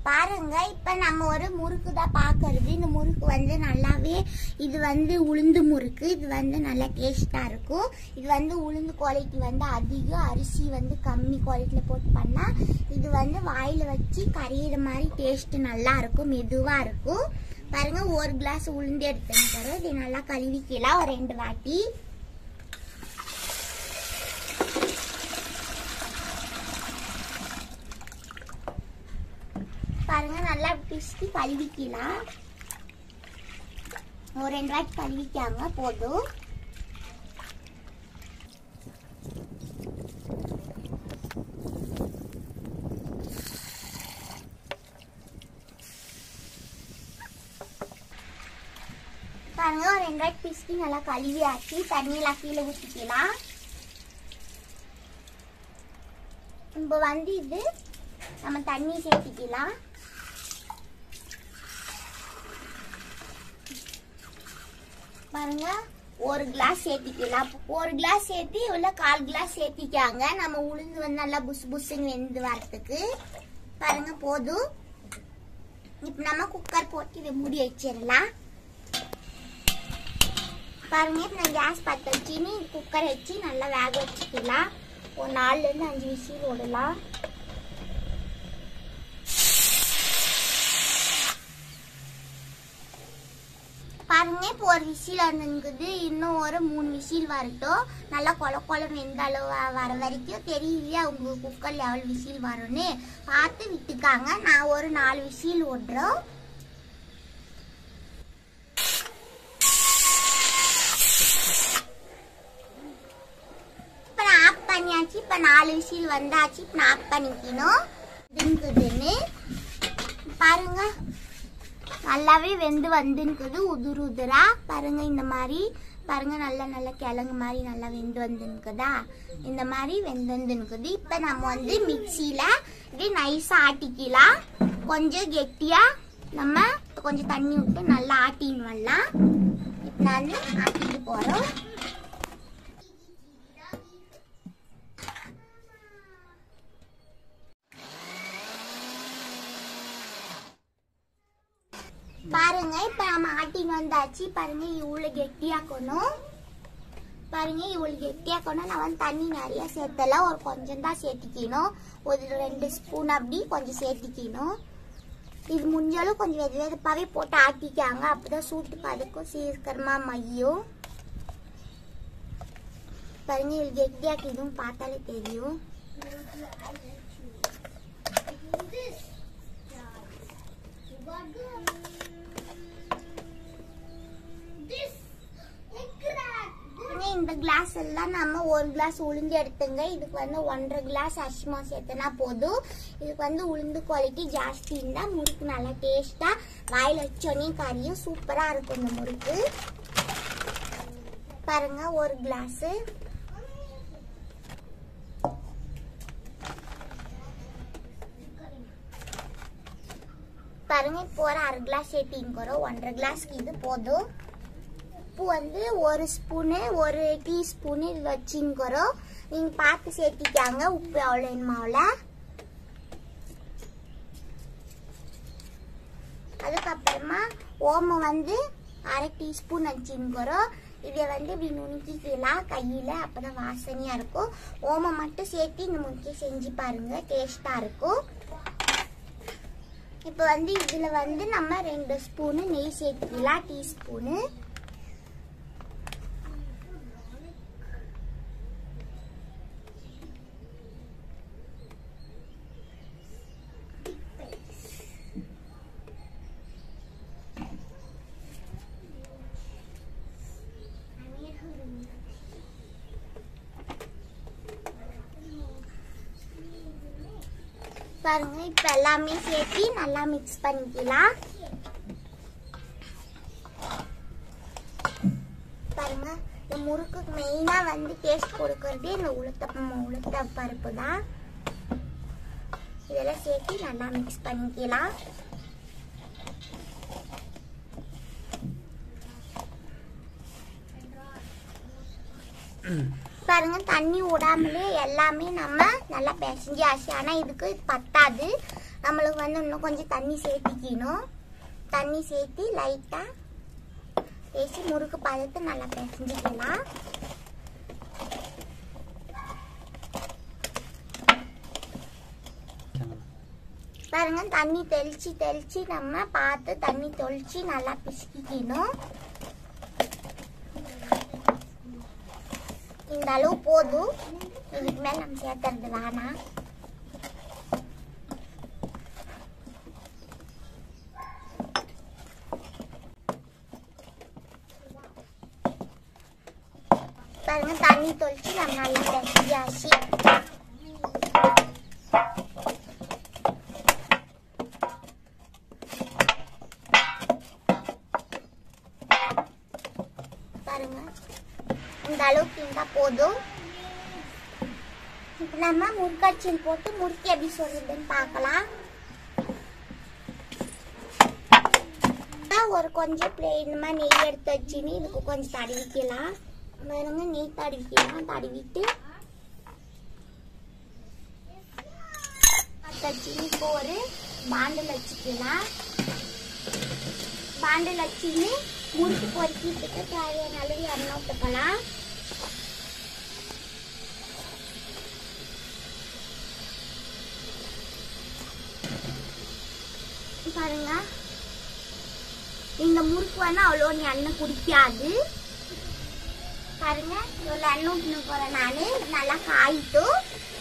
பாருங்க இப்ப நம்ம ஒரு முறுக்கு தான் பாக்குறது இந்த முறுக்கு வந்து நல்லாவே இது வந்து உளுந்து முறுக்கு இது வந்து நல்லா டேஸ்டா இருக்கும் இது வந்து உளுந்து குவாலிட்டி வந்து அதிகம் அரிசி வந்து கம்மி குவாலிட்டியில போட்டு பண்ணா இது வந்து வாயில வச்சு கரையிற மாதிரி டேஸ்ட் நல்லா இருக்கும் மெதுவா இருக்கும் பாருங்க ஒரு கிளாஸ் உளுந்து எடுத்துக்கிறோம் இது நல்லா கழுவிக்கலாம் ஒரு ரெண்டு வாட்டி பாருங்க நல்லா பிசுக்கி கழுவிக்கலாம் ஒரு ரெண்டு வாட்டி கழுவிக்காங்க போதும் பாருங்க ஒரு ரெண்டு வாட்டி பிசுக்கி நல்லா கழுவியாச்சு தண்ணியெல்லாம் கீழே ஊற்றிக்கலாம் இப்போ வந்து இது நம்ம தண்ணி சேர்த்திக்கலாம் பாருங்க ஒரு கிளாஸ் சேர்த்திக்கலாம் ஒரு கிளாஸ் சேர்த்தி உள்ள கால் கிளாஸ் சேர்த்திக்காங்க நம்ம உளுந்து வந்து நல்லா புசு புசுன்னு வெந்து வரத்துக்கு பாருங்க போதும் இப்ப நம்ம குக்கர் போட்டு இதை மூடி வச்சிடலாம் பாருங்க இப்ப நான் கேஸ் பற்ற வச்சுன்னு குக்கர் வச்சு நல்லா வேக வச்சுக்கலாம் ஒரு நாலுல இருந்து அஞ்சு விசில் விடலாம் பாருங்க இப்போ ஒரு விசில் வந்துங்குது இன்னும் ஒரு மூணு விசில் வரட்டும் நல்லா கொல கொல வெந்த அளவு வ- வர வரைக்கும் தெரியலையா உங்க குக்கர்ல எவ்வளவு விசில் வரும்னு பார்த்து விட்டுக்காங்க நான் ஒரு நாலு விசில் விடுறோம் இப்ப நான் ஆஃப் பண்ணியாச்சு இப்ப நாலு விசில் வந்தாச்சு இப்ப நான் ஆஃப் பண்ணிக்கணும் இதுங்குதுன்னு பாருங்க நல்லாவே வெந்து வந்துருக்குது உதுரு உதுரா பாருங்க இந்த மாதிரி பாருங்க நல்லா நல்லா கிழங்கு மாதிரி நல்லா வெந்து வந்துருக்குதா இந்த மாதிரி வெந்து வந்துருக்குது இப்ப நம்ம வந்து மிக்சியில இப்படி நைஸா ஆட்டிக்கலாம் கொஞ்சம் கெட்டியா நம்ம கொஞ்சம் தண்ணி விட்டு நல்லா ஆட்டின்னு வரலாம் இப்ப நான் ஆட்டிட்டு போறோம் பாருங்க இப்ப நம்ம ஆட்டின்னு வந்தாச்சு பாருங்க இவ்வளவு கெட்டியாக்கணும் பாருங்க இவ்வளவு கெட்டியாக்கணும் நான் வந்து தண்ணி நிறைய சேர்த்தல ஒரு கொஞ்சம் தான் சேர்த்திக்கணும் ஒரு ரெண்டு ஸ்பூன் அப்படி கொஞ்சம் சேர்த்திக்கணும் இது முடிஞ்சாலும் கொஞ்சம் வெது வெதுப்பாவே போட்டு ஆட்டிக்காங்க அப்பதான் சூட்டு பதுக்கும் சீக்கிரமா மையும் பாருங்க இது கெட்டியாக்கி இதுவும் பார்த்தாலே தெரியும் பாருங்க, இந்த கிளாஸ் எல்லாம் நம்ம ஒரு கிளாஸ் உளுந்து எடுத்துங்க இதுக்கு வந்து ஒன்றரை கிளாஸ் அரிசிமா சேர்த்தனா போதும் இதுக்கு வந்து உளுந்து குவாலிட்டி ஜாஸ்தி இருந்தா முறுக்கு நல்லா டேஸ்டா வாயில வச்சோடனே கறியும் சூப்பரா இருக்கும் இந்த முறுக்கு பாருங்க ஒரு கிளாஸ் பாருங்க இப்போ ஒரு அரை கிளாஸ் சேர்த்திங்கிறோம் ஒன்றரை கிளாஸ்க்கு இது போதும் உப்பு வந்து ஒரு ஸ்பூனு ஒரு டீஸ்பூனு இது வச்சுங்கிறோம் நீங்க பார்த்து சேர்த்திக்காங்க உப்பு எவ்வளோ வேணுமாவில் அதுக்கப்புறமா ஓமம் வந்து அரை டீஸ்பூன் வச்சுங்கிறோம் இதை வந்து இப்படி நுணுக்கிக்கலாம் கையில் அப்பதான் வாசனையா இருக்கும் ஓமம் மட்டும் சேர்த்து இந்த முறுக்கி செஞ்சு பாருங்க டேஸ்டா இருக்கும் இப்போ வந்து இதுல வந்து நம்ம ரெண்டு ஸ்பூனு நெய் சேர்த்துக்கலாம் டீஸ்பூனு பாருங்க இப்ப எல்லாமே சேர்த்து நல்லா மிக்ஸ் பண்ணிக்கலாம் பாருங்க இந்த முறுக்கு மெயினா வந்து டேஸ்ட் கொடுக்கறது இந்த உளுத்த உளுத்த பருப்பு தான் இதெல்லாம் சேர்த்து நல்லா மிக்ஸ் பண்ணிக்கலாம் பாருங்க தண்ணி விடாமலே எல்லாமே நம்ம நல்லா பிசைஞ்சாச்சு ஆனா இதுக்கு இது பத்தாது நம்மளுக்கு வந்து இன்னும் கொஞ்சம் தண்ணி சேர்த்திக்கணும் தண்ணி சேர்த்து லைட்டாக பேசி முறுக்கு பதத்தை நல்லா பிசைஞ்சிக்கலாம் பாருங்க தண்ணி தெளிச்சு தெளிச்சு நம்ம பார்த்து தண்ணி தெளிச்சு நல்லா பிசுக்கிக்கணும் இந்த அளவு போதும் இதுக்கு மேல நம்ம சேர்த்துறது வேணாம் பாருங்க தண்ணி தொளிச்சு நம்ம நல்லா பிசைஞ்சாச்சு பாருங்க இந்த அளவுக்கு இருந்தா போதும் இப்போ நம்ம முறுக்காச்சியில் போட்டு முறுக்கி எப்படி சொல்றதுன்னு பார்க்கலாம் ஒரு கொஞ்சம் பிளேட் இந்த மாதிரி நெய் எடுத்து வச்சுன்னு இதுக்கு கொஞ்சம் தடவிக்கலாம் பாருங்க நெய் தடவிக்கலாம் தடவிட்டு வச்சுன்னு இப்போ ஒரு பாண்டில் வச்சுக்கலாம் பாண்டில் வச்சுன்னு முறுக்கு பொறுக்கிட்டு தேவையான அளவு எண்ணெய் ஊற்றுக்கலாம் பாருங்க இந்த முறுக்கு வந்து அவ்வளோ எண்ணெய் குடிக்காது பாருங்க இவ்வளோ எண்ணெய் ஊற்றின போகிறேன் நான் நல்லா காயிட்டும்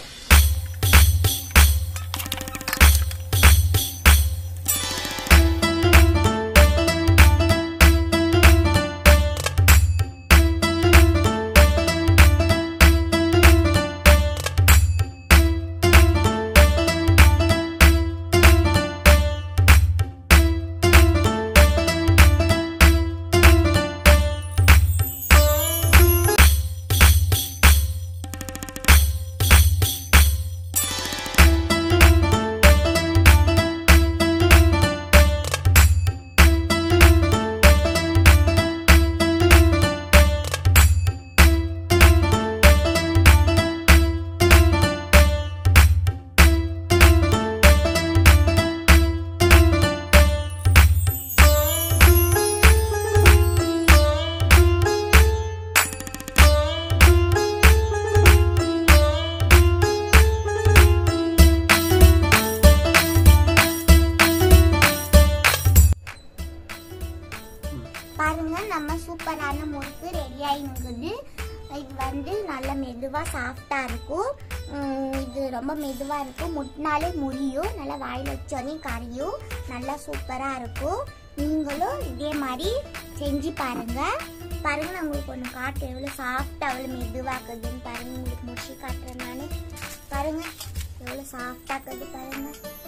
பாருங்க நம்ம சூப்பரான முறுக்கு ரெடி ஆகிருக்குது இது வந்து நல்ல மெதுவாக சாஃப்டாக இருக்கும் உம், இது ரொம்ப மெதுவாக இருக்கும் முட்டினாலே முறியும் நல்லா வாயில் வச்சோன்னே கரையும் நல்லா சூப்பராக இருக்கும் நீங்களும் இதே மாதிரி செஞ்சு பாருங்க பாருங்க நான் உங்களுக்கு ஒன்று காட்டு எவ்வளோ சாஃப்டாக எவ்வளோ மெதுவாக்குதுன்னு பாருங்க உங்களுக்கு முடிச்சு காட்டுறேன் நான் பாருங்க எவ்வளோ சாஃப்டாக்குது பாருங்க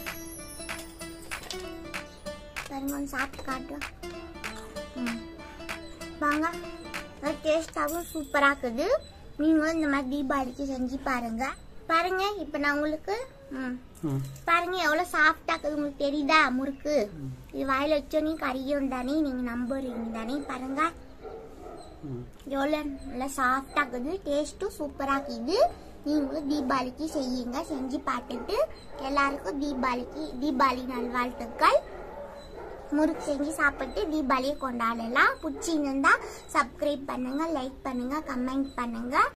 பாருங்க ஒன்று சாப்பிட்டு காட்டுறோம் ம். வாங்க டேஸ்டாகவும் சூப்பராக இருக்குது நீங்களும் இந்த மாதிரி தீபாவளிக்கு செஞ்சு பாருங்க பாருங்க இப்போ நான் உங்களுக்கு ம் பாருங்க எவ்வளோ சாஃப்டாக இருக்குது உங்களுக்கு தெரியுதா முறுக்கு இது வாயில் வச்சோன்னே கறியும் தானே நீங்கள் நம்புறீங்க தானே பாருங்க எவ்வளோ நல்லா சாஃப்டாக இருக்குது டேஸ்ட்டும் சூப்பராக இருக்குது நீங்களும் தீபாவளிக்கு செய்யுங்க செஞ்சு பார்த்துட்டு எல்லாருக்கும் தீபாவளிக்கு தீபாவளி நல்வாழ்த்துக்கள் முறுக்கு செஞ்சு சாப்பிட்டு தீபாவளியை கொண்டாடலாம் பிடிச்சிருந்தா சப்ஸ்கிரைப் பண்ணுங்க லைக் பண்ணுங்க கமெண்ட் பண்ணுங்க